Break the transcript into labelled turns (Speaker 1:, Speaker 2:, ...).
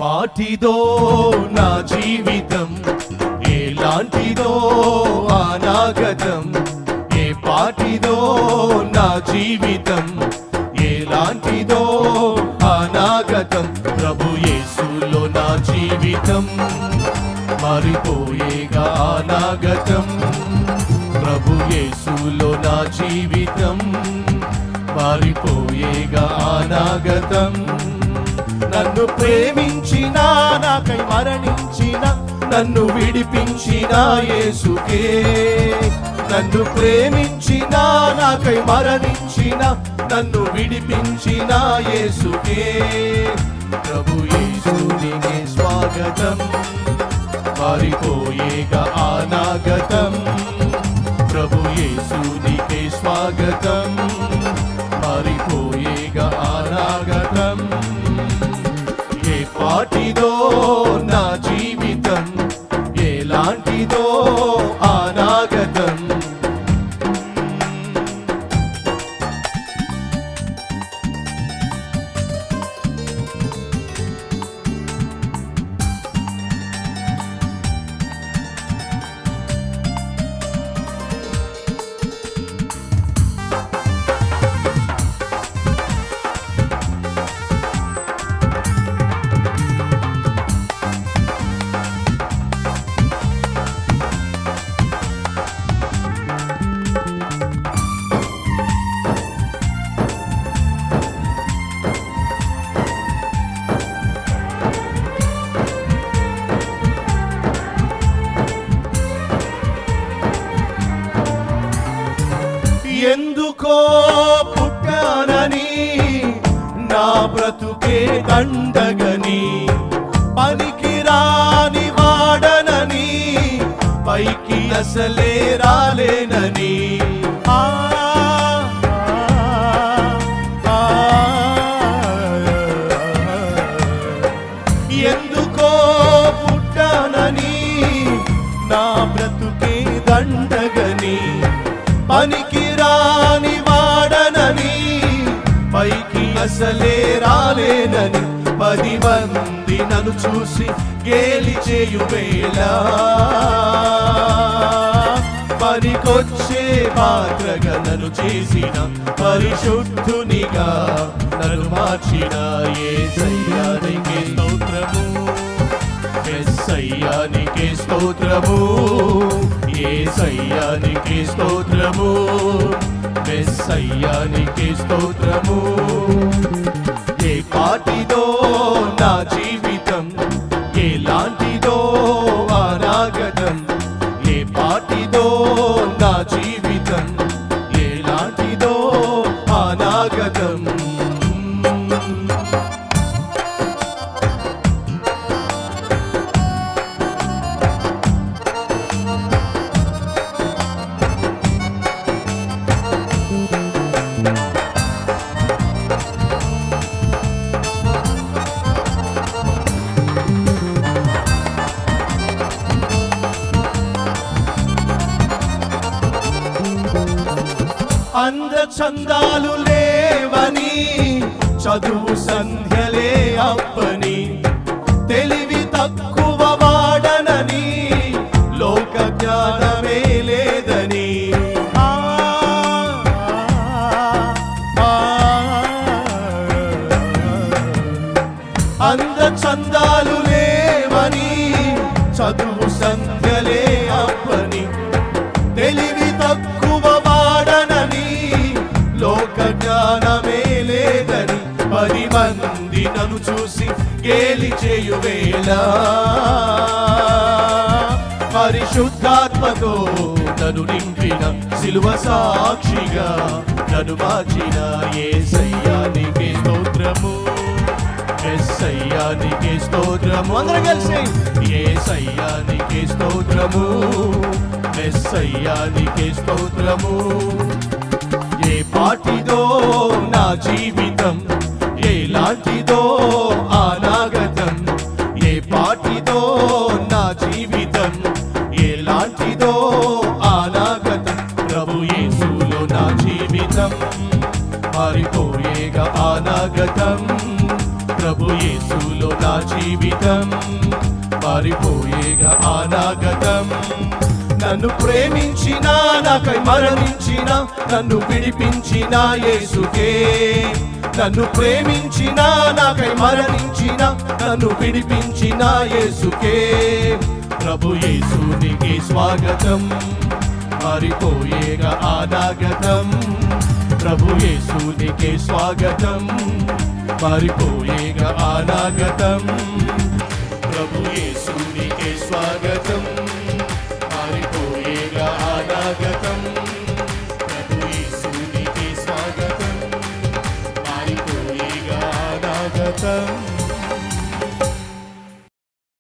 Speaker 1: పాటిదో నా జీవితం ఎలాంటిదో అనాగతం ఏ పాటిదో నా జీవితం ఎలాంటిదో అనాగతం ప్రభు యేసులో నా జీవితం మారిపోయేగా అనాగతం ప్రభు యేసులో నా జీవితం మారిపోయేగా అనాగతం నన్ను ప్రేమించిన నాకై మరణించిన నన్ను విడిపించిన యేసుకే నన్ను ప్రేమించిన నాకై మరణించిన నన్ను విడిపించిన యేసుకే ప్రభు యేసునికే స్వాగతం మారిపోయేగా అనాగతం ప్రభు యేసునికే స్వాగతం మారిపోయేగా అనాగతం ఏ పాటిదో నా జీవితం ఎలాంటిదో అనాగతం ఎందుకో పుట్టానని నా బ్రతుకే దండగని పనికి రాని వాడనని పైకి అసలే రాలేనని ఆ, ఆ, ఆ. ఎందుకో పుట్టానని నా బ్రతుకే దండగని పనికి రాని వాడనని పైకి అసలే రాలేనని పది మంది నన్ను చూసి గేలి చేయు వేళ పనికొచ్చే పాత్రగా నన్ను చేసిన పరిశుద్ధునిగా నన్ను మార్చిన ఏ సయ్యానికి స్తోత్రము ఎస్సయ్యానికి స్తోత్రము ఏ సయ్యానికి స్తోత్రము ఎస్సయ్యానికి స్తోత్రము ఏ పాటిదో నా జీవితం ఎలాంటిదో అనాగతం ఏ పాటిదో నా జీవితం ఎలాంటిదో అనాగతం అంద చందాలు లేవని చదువు సంధ్యలే అప్పని తెలివి తక్కువ వాడనని లోక జ్ఞానమే లేదని ఆ, ఆ, అంద చందాలు లేవని చదువు సంధ్యలే అప్పని తెలివి తక్కువ వాడనని లోక జ్ఞానమే లేదని పది మంది నన్ను చూసి గేలి చేయు వేళ పరిశుద్ధాత్మతో నన్ను నింపిన సిలువ సాక్షిగా నన్ను మార్చిన ఏ సయ్యానికి స్తోత్రము ఎస్సయ్యానికి స్తోత్రము అందరం కలిసి ఏ సయ్యానికి స్తోత్రము ఎస్సయ్యానికి స్తోత్రము ఏ పాటిదో నా జీవితం ఎలాంటిదో అనాగతం ఏ పాటిదో నా జీవితం ఎలాంటిదో అనాగతం ప్రభు యేసులో నా జీవితం మారిపోయేగా అనాగతం ప్రభు యేసులో నా జీవితం మారిపోయేగా అనాగతం నన్ను ప్రేమించిన నాకై మరణించిన నన్ను విడిపించిన యేసుకే నన్ను ప్రేమించిన నాకై మరణించిన నన్ను విడిపించిన యేసుకే ప్రభు యేసునికి స్వాగతం మారిపోయేగా అనాగతం ప్రభు యేసునికి స్వాగతం మారిపోయేగా అనాగతం ప్రభు యేసునికి స్వాగతం